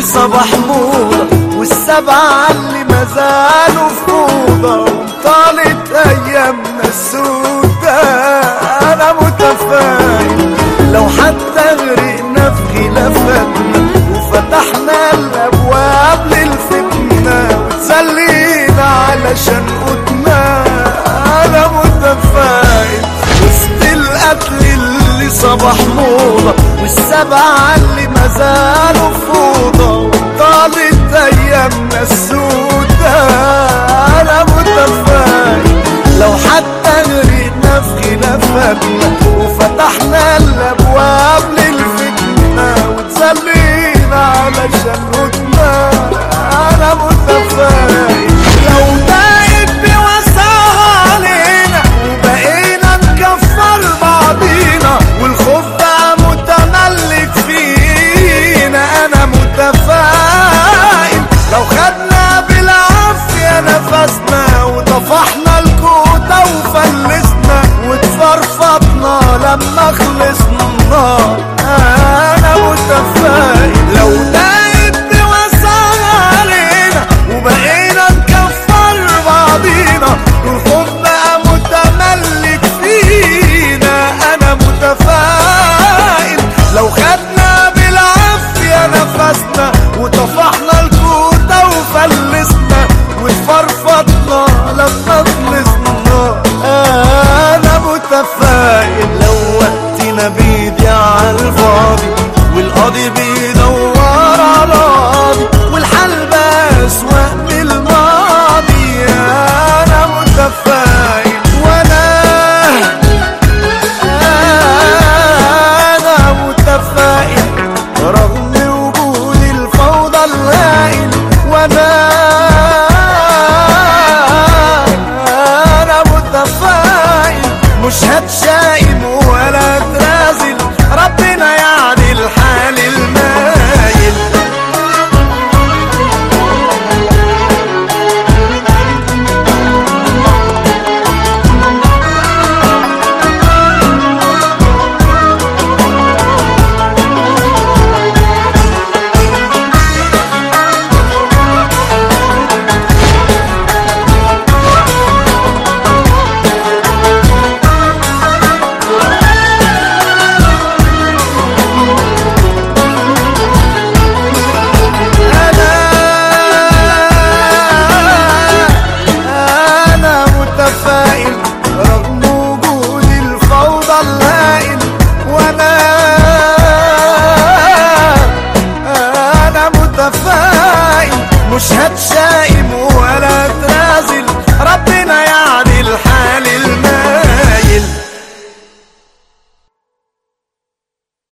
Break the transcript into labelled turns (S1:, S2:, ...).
S1: اللي صبح موضة والسبعة اللي ما زالوا في فوضى وطالت أيامنا السودة أنا متفائل لو حتى غرقنا في خلافاتنا وفتحنا الأبواب للفتنة وتسلينا علشان قوتنا أنا متفائل وسط القتل اللي صبح موضة والسبعة اللي ما زالوا فوضى وطالت أيامنا السودة أنا متفائل لو حتى غرقنا في خلافاتنا وفتحنا الأبواب للفتنة وتسلينا علشان هدنا أنا متفائل لو دايت بوسعها علينا وبقينا نكفر بعضينا والخوف بقى متملك فينا أنا متفائل لو خدنا بالعافية نفسنا وطفحنا الكوتة وفلسنا واتفرفطنا لما خلصنا أنا متفائل لو دايت بوسعها علينا وبقينا نكفر بعضينا والخوف بقى متملك فينا أنا متفائل لو خدنا بالعافية نفسنا وطفحنا الكوتة وفلسنا واتفرفطنا لما خلصنا أنا متفائل لو وقتنا بيضيع على الفاضي والقاضي بيدور على القاضي والحل بس وقت الماضي أنا متفائل وأنا أنا متفائل رغم وجود الفوضى الهائل وأنا أنا متفائل مش هتشائم ولا اترازل ربنا يعني الحال المايل أنا أنا متفائل رغم وجود الفوضى الهائل وأنا أنا متفائل مش هتشائم